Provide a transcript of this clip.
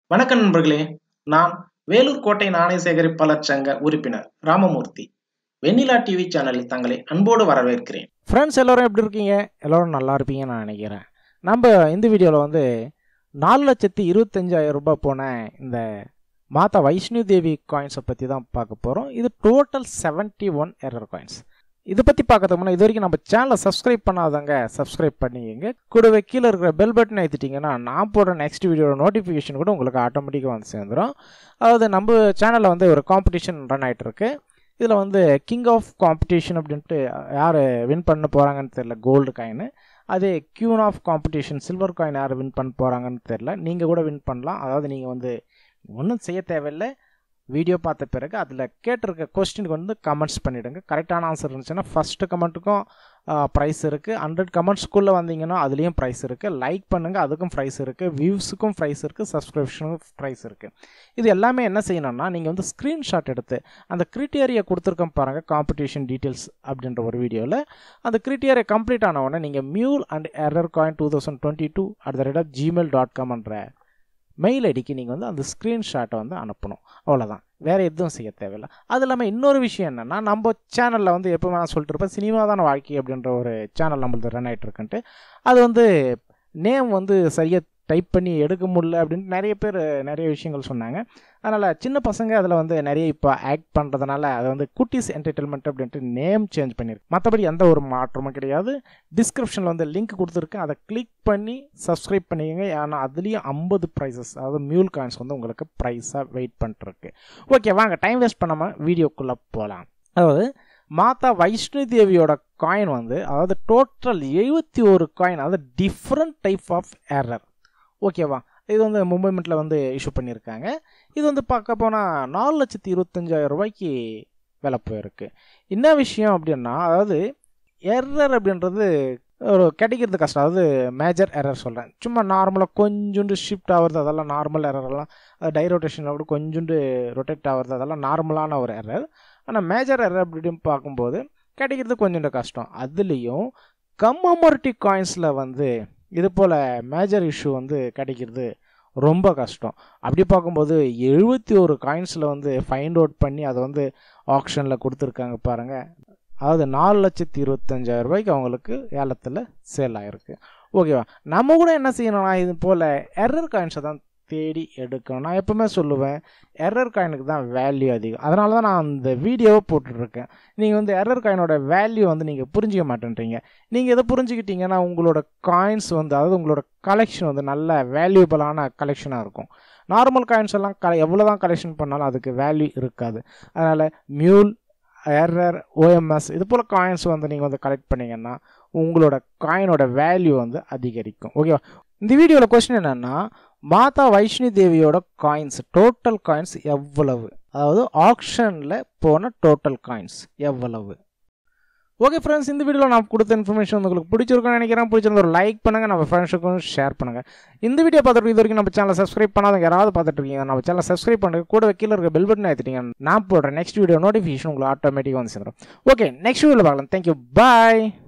வணக்கம் நண்பர்களே நான் வேலூர் கோட்டை நாணய சேகரிப்பாளர் சங்க உறுப்பினர் ராமமூர்த்தி வெண்ணிலா டிவி சேனலில் தங்களை அன்போடு வரவேற்கிறேன் ஃப்ரெண்ட்ஸ் எல்லோரும் எப்படி இருக்கீங்க எல்லோரும் நல்லா இருப்பீங்கன்னு நான் நினைக்கிறேன் நம்ம இந்த வீடியோவில் வந்து நாலு லட்சத்தி இருபத்தஞ்சாயிரம் ரூபாய் போன இந்த மாதா வைஷ்ணு தேவி காயின்ஸை பற்றி தான் பார்க்க போகிறோம் இது டோட்டல் 71 ஒன் எரர் காயின்ஸ் இதை பற்றி பார்க்கறதுக்கு முன்னாடி இது வரைக்கும் நம்ம சேனலை சப்ஸ்கிரைப் பண்ணாதவங்க சப்ஸ்கிரைப் பண்ணிக்கங்க கூடவே கீழே இருக்கிற பெல் பட்டன் ஏற்றிட்டிங்கன்னா நான் போடுற நெக்ஸ்ட் வீடியோட நோட்டிஃபிகேஷன் கூட உங்களுக்கு ஆட்டோமேட்டிக்காக வந்து சேர்ந்துடும் அதாவது நம்ம சேனலில் வந்து ஒரு காம்படிஷன் ரன் ஆகிட்டு இருக்கு இதில் வந்து கிங் ஆஃப் காம்படிஷன் அப்படின்ட்டு யார் வின் பண்ண போகிறாங்கன்னு தெரில கோல்டு காயின் அதே queen of competition silver coin யார் வின் பண்ண போகிறாங்கன்னு தெரில நீங்கள் கூட வின் பண்ணலாம் அதாவது நீங்கள் வந்து ஒன்றும் செய்ய தேவையில்லை வீடியோ பார்த்த பிறகு அதில் கேட்டிருக்க கொஸ்டினுக்கு வந்து கமெண்ட்ஸ் பண்ணிவிடுங்க கரெக்டான ஆன்சர் இருந்துச்சுன்னா ஃபஸ்ட்டு கமெண்ட்டுக்கும் ப்ரைஸ் இருக்குது ஹண்ட்ரட் கமெண்ட்ஸ்குள்ளே வந்தீங்கன்னா அதுலேயும் ப்ரைஸ் இருக்குது லைக் பண்ணுங்கள் அதுக்கும் ப்ரைஸ் இருக்குது வியூஸுக்கும் ப்ரைஸ் இருக்குது சப்ஸ்கிரிப்ஷனுக்கும் ப்ரைஸ் இருக்குது இது எல்லாமே என்ன செய்யணும்னா நீங்கள் வந்து ஸ்க்ரீன்ஷாட் எடுத்து அந்த கிரிட்டேரியா கொடுத்துருக்கோம் பாருங்கள் காம்படிஷன் டீட்டெயில்ஸ் அப்படின்ற ஒரு வீடியோவில் அந்த கிரிட்டேரியா கம்ப்ளீட் ஆன உடனே நீங்கள் mule and error coin two thousand twenty two at the rate of Gmail dot காம்ன்ற மெயில் ஐடிக்கு நீங்கள் வந்து அந்த ஸ்க்ரீன்ஷாட்டை வந்து அனுப்பணும் அவ்வளோதான் வேறு எதுவும் செய்ய தேவையில்லை அது இல்லாமல் இன்னொரு விஷயம் என்னென்னா நம்ம சேனலில் வந்து எப்போவுமே நான் சொல்லிட்டு இருப்பேன் சினிமா தான வாழ்க்கை அப்படின்ற ஒரு சேனல் நம்மளது ரன் ஆகிட்டு இருக்குன்ட்டு அது வந்து நேம் வந்து சரியாக டைப் பண்ணி எடுக்க முடியல அப்படின்ட்டு நிறைய பேர் நிறைய விஷயங்கள் சொன்னாங்க அதனால் சின்ன பசங்க அதில் வந்து நிறைய இப்போ ஆக்ட் பண்ணுறதுனால அதை வந்து குட்டீஸ் என்டர்டெயின்மெண்ட் அப்படின்ட்டு நேம் சேஞ்ச் பண்ணியிருக்கு மற்றபடி எந்த ஒரு மாற்றமும் கிடையாது டிஸ்கிரிப்ஷனில் வந்து லிங்க் கொடுத்துருக்கேன் அதை கிளிக் பண்ணி சப்ஸ்கிரைப் பண்ணிக்கோங்க ஏன்னா அதுலேயும் ஐம்பது ப்ரைஸஸ் அதாவது மியூல் காயின்ஸ் வந்து உங்களுக்கு ப்ரைஸாக வெயிட் பண்ணிட்டுருக்கு ஓகே வாங்க டைம் வேஸ்ட் பண்ணாமல் வீடியோக்குள்ளே போகலாம் அதாவது மாதா வைஷ்ணு தேவியோட காயின் வந்து அதாவது டோட்டல் எழுபத்தி ஒரு காயின் அதாவது டிஃப்ரெண்ட் டைப் ஆஃப் எரர் ஓகேவா இது வந்து மும்பை மின்ட்டில் வந்து இஷ்யூ பண்ணியிருக்காங்க இது வந்து பார்க்க போனால் நாலு லட்சத்தி இருபத்தஞ்சாயிரம் ரூபாய்க்கு விலை போயிருக்கு என்ன விஷயம் அப்படின்னா அதாவது எரர் அப்படின்றது ஒரு கிடைக்கிறது கஷ்டம் அதாவது மேஜர் எரர் சொல்கிறேன் சும்மா நார்மலாக கொஞ்சோண்டு ஷிஃப்ட் ஆகுறது அதெல்லாம் நார்மல் எரர்லாம் அது டை ரொட்டேஷனில் கூட கொஞ்சோண்டு ரொட்டேட் ஆகுறது அதெல்லாம் நார்மலான ஒரு எரர் ஆனால் மேஜர் எரர் அப்படின்னு பார்க்கும்போது கிடைக்கிறது கொஞ்சோண்டு கஷ்டம் அதுலேயும் கம்மமோரிட்டி காயின்ஸில் வந்து இது போல் மேஜர் இஷ்யூ வந்து கிடைக்கிறது ரொம்ப கஷ்டம் அப்படி பார்க்கும்போது எழுபத்தி ஒரு காயின்ஸில் வந்து ஃபைண்ட் அவுட் பண்ணி அதை வந்து ஆக்ஷனில் கொடுத்துருக்காங்க பாருங்கள் அதாவது நாலு லட்சத்தி இருபத்தஞ்சாயிரம் ரூபாய்க்கு அவங்களுக்கு ஏலத்தில் சேல் ஆகிருக்கு ஓகேவா நம்ம கூட என்ன செய்யணும்னா இது போல் எரர் காயின்ஸை தான் தேடி எடுக்கணும் நான் எப்பவுமே சொல்லுவேன் எரர் காயினுக்கு தான் வேல்யூ அதிகம் அதனால தான் நான் அந்த வீடியோவை போட்டுட்ருக்கேன் நீங்கள் வந்து எரர் காயினோட வேல்யூ வந்து நீங்கள் புரிஞ்சிக்க மாட்டேன்றீங்க நீங்கள் எதை புரிஞ்சுக்கிட்டீங்கன்னா உங்களோட காயின்ஸ் வந்து அதாவது உங்களோட கலெக்ஷன் வந்து நல்ல வேல்யூபிளான கலெக்ஷனாக இருக்கும் நார்மல் காயின்ஸ் எல்லாம் க எவ்வளோ தான் கலெக்ஷன் பண்ணாலும் அதுக்கு வேல்யூ இருக்காது அதனால் மியூல் எரர் ஓஎம்எஸ் இது போல் காயின்ஸ் வந்து நீங்கள் வந்து கலெக்ட் பண்ணிங்கன்னா உங்களோட காயினோட வேல்யூ வந்து அதிகரிக்கும் ஓகேவா இந்த வீடியோவில் கொஸ்டின் என்னென்னா மாதா வைஷ்ணு தேவியோட காயின்ஸ் டோட்டல் காயின்ஸ் எவ்வளவு அதாவது ஆக்ஷனில் போன டோட்டல் காயின்ஸ் எவ்வளவு ஓகே ஃப்ரெண்ட்ஸ் இந்த வீடியோவில் நான் கொடுத்த இன்ஃபர்மேஷன் உங்களுக்கு பிடிச்சிருக்கும்னு நினைக்கிறேன் பிடிச்சிருந்த ஒரு லைக் பண்ணுங்கள் நம்ம ஃப்ரெண்ட்ஸுக்கும் ஷேர் பண்ணுங்கள் இந்த வீடியோ பார்த்துட்டு இது வரைக்கும் நம்ம சேனலை சப்ஸ்கிரைப் பண்ணாதவங்க யாராவது பார்த்துட்டு இருக்கீங்க நம்ம சேனலை சப்ஸ்கிரைப் பண்ணுங்க கூட கீழே இருக்க பெல் பட்டன் ஏற்றிட்டீங்க நான் போடுற நெக்ஸ்ட் வீடியோ நோட்டிஃபிகேஷன் உங்களுக்கு ஆட்டோமேட்டிக்காக வந்து சேர்ந்துடும் ஓகே நெக்ஸ்ட் வீடியோவில் பார்க்கலாம் தேங்க்யூ பாய்